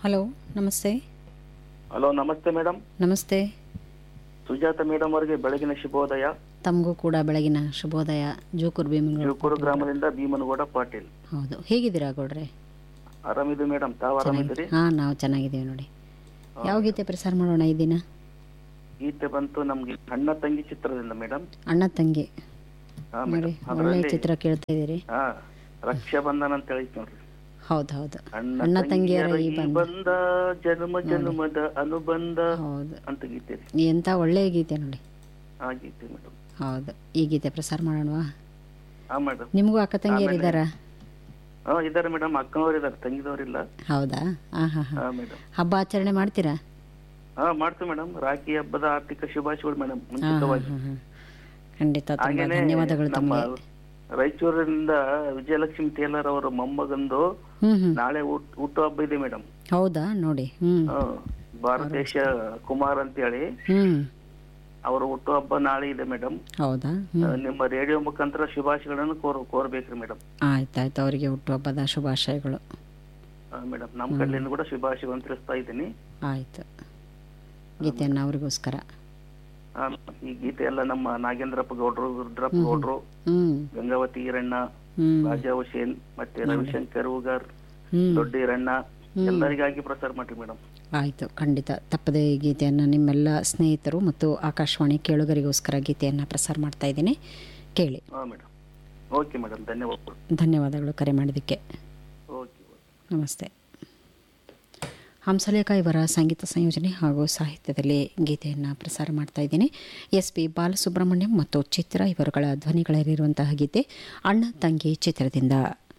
hello ನಮಸ್ತೆ hello ನಮಸ್ತೆ madam ನಮಸ್ತೆ ಸುಜಾತ ಮೇಡಮ್ ಅವರಿಗೆ ಬೆಳಗಿನ ಶುಭೋದಯ ತಮಗೂ ಕೂಡ ಬೆಳಗಿನ ಶುಭೋದಯ ಜೋಕೂರ್ ಭೀಮಂಗ್ಳೂರು ಶಿವಕೂರು ಗ್ರಾಮದಿಂದ ಭೀಮನಗೌಡ ಪಾಟೀಲ್ ಹೌದು ಹೇಗಿದ್ದೀರಾ ಗೌಡ್ರೆ ಆರಾಮಿದ್ದು ಮೇಡಮ್ ತಾವು ಆರಾಮಿದ್ದೀರಿ ಹಾಂ ನಾವು ಚೆನ್ನಾಗಿದ್ದೀವಿ ನೋಡಿ ಯಾವ ಗೀತೆ ಪ್ರಸಾರ ಮಾಡೋಣ ಈ ದಿನ ಗೀತೆ ಬಂತು ನಮ್ಗೆ ಅಣ್ಣ ತಂಗಿ ಚಿತ್ರದಿಂದ ಮೇಡಮ್ ಅಣ್ಣ ತಂಗಿ ಹಾ ನೋಡಿ ಮೇಡಮ್ ಒಳ್ಳೆ ಅದರಲ್ಲಿ ಚಿತ್ರ ಕೇಳ್ತಾ ಇದ್ದೀರಿ ಹಾ ರಕ್ಷಾಬಂಧನ ಅಂತ ಹೇಳಿ ನೋಡ್ರಿ ಹೌದು ಹೌದು ಅಣ್ಣ ಅಣ್ಣ ತಂಗಿಯರ ತಂಗಿಯರ ಈ ಈ ಬಂಧ ಬಂದ ಜನ್ಮ ಜನ್ಮದ ಅನುಬಂಧ ಹೌದು ಅಂತ ಗೀತೆ ರೀ ಎಂಥ ಒಳ್ಳೆಯ ಗೀತೆ ನೋಡಿ ಆ ಗೀತೆ ಮೇಡಮ್ ಹೌದು ಈ ಗೀತೆ ಪ್ರಸಾರ ಮಾಡೋಣವಾ ಹಾ ಮೇಡಮ್ ನಿಮಗೂ ಅಕ್ಕ ತಂಗಿಯರು ಇದ್ದಾರಾ ಹಾ ಇದಾರೆ ಮೇಡಮ್ ಅಕ್ಕನವ್ರು ಇದಾರೆ ತಂಗಿದವ್ರಿಲ್ಲ ಹೌದಾ ಹಾಂ ಹಾಂ ಹಾಂ ಹಾ ಮೇಡಮ್ ಹಬ್ಬ ಆಚರಣೆ ಮಾಡ್ತೀರಾ ಹಾ ಮಾಡ್ತೀವಿ ಮೇಡಮ್ ರಾಖಿ ಹಬ್ಬದ ಆರ್ಥಿಕ ಶುಭಾಶಯಗಳು ಮೇಡಮ್ ಹಾಂ ಮುಂಚಿತವಾಗಿ ಹಾಂ ಹಾಂ ಖಂಡಿತ ತುಂಬ ಹಾಗೇನೆ ಧನ್ಯವಾದಗಳು ನಮ್ಮ ತಮಗೆ ರಾಯಚೂರಿನಿಂದ ವಿಜಯಲಕ್ಷ್ಮಿ ಟೇಲರ್ ಅವರ ಮೊಮ್ಮಗಂದು ಹ್ಞೂ ಹ್ಞೂ ನಾಳೆ ಹುಟ್- ಹುಟ್ಟುಹಬ್ಬ ಇದೆ ಮೇಡಮ್ ಹೌದಾ ನೋಡಿ ಹ್ಞೂ ಭಾರತೇಶ ಕುಮಾರ್ ಅಂತ ಹೇಳಿ ಹ್ಞೂ ಅವರ ಹುಟ್ಟುಹಬ್ಬ ನಾಳೆ ಇದೆ ಮೇಡಮ್ ಹೌದಾ ಹ್ಞೂ ನಿಮ್ಮ ರೇಡಿಯೋ ಮುಖಾಂತರ ಶುಭಾಶಯಗಳನ್ನು ಕೋರ್ ಕೋರ್ಬೇಕ್ರಿ ಮೇಡಮ್ ಆಯ್ತಾಯ್ತು ಅವರಿಗೆ ಹುಟ್ಟುಹಬ್ಬದ ಶುಭಾಶಯಗಳು ಮೇಡಮ್ ನಮ್ಮ ಕಡೆಯಿಂದ ಕೂಡ ಶುಭಾಶಯಗಳನ್ನು ತಿಳಿಸ್ತಾ ಇದ್ದೀನಿ ಆಯಿತು ಗೀತೆಯನ್ನು ಅವರಿಗೋಸ್ಕರ ಆ, ಈ ಗೀತೆ ಎಲ್ಲ ನಮ್ಮ ನಾಗೇಂದ್ರಪ್ಪ ಗೌಡ್ರು ರುದ್ರಪ್ಪ ಗೌಡ್ರು ಹ್ಞೂ ಗಂಗಾವತಿ ಈರಣ್ಣ ಹ್ಞೂ ರಾಜಾ ಹುಸೇನ್ ಮತ್ತೆ ರವಿಶಂಕರ್ ಹೂಗಾರ್ ಹ್ಞೂ ದೊಡ್ಡ ಈರಣ್ಣ ಎಲ್ಲರಿಗಾಗಿ ಪ್ರಸಾರ ಮಾಡಿ ಮೇಡಮ್ ಆಯಿತು ಖಂಡಿತ ತಪ್ಪದೆ ಈ ಗೀತೆಯನ್ನು ನಿಮ್ಮೆಲ್ಲ ಸ್ನೇಹಿತರು ಮತ್ತು ಆಕಾಶವಾಣಿ ಕೇಳುಗರಿಗೋಸ್ಕರ ಗೀತೆಯನ್ನು ಪ್ರಸಾರ ಮಾಡ್ತಾ ಇದ್ದೀನಿ ಕೇಳಿ ಹಾ ಮೇಡಮ್ ಓಕೆ ಮೇಡಮ್ ಧನ್ಯವಾದಗಳು ಧನ್ಯವಾದಗಳು ಕರೆ ಮಾಡಿದ್ದಕ್ಕೆ ಓಕೆ ಓಕೆ ನಮಸ್ತೆ ಹಂಸಲೇಖ ಇವರ ಸಂಗೀತ ಸಂಯೋಜನೆ ಹಾಗೂ ಸಾಹಿತ್ಯದಲ್ಲಿ ಗೀತೆಯನ್ನು ಪ್ರಸಾರ ಮಾಡ್ತಾ ಇದ್ದೀನಿ ಎಸ್ ಪಿ ಬಾಲಸುಬ್ರಹ್ಮಣ್ಯಂ ಮತ್ತು ಚಿತ್ರ ಇವರುಗಳ ಧ್ವನಿಗಳಲ್ಲಿರುವಂತಹ ಗೀತೆ ಅಣ್ಣ ತಂಗಿ ಚಿತ್ರದಿಂದ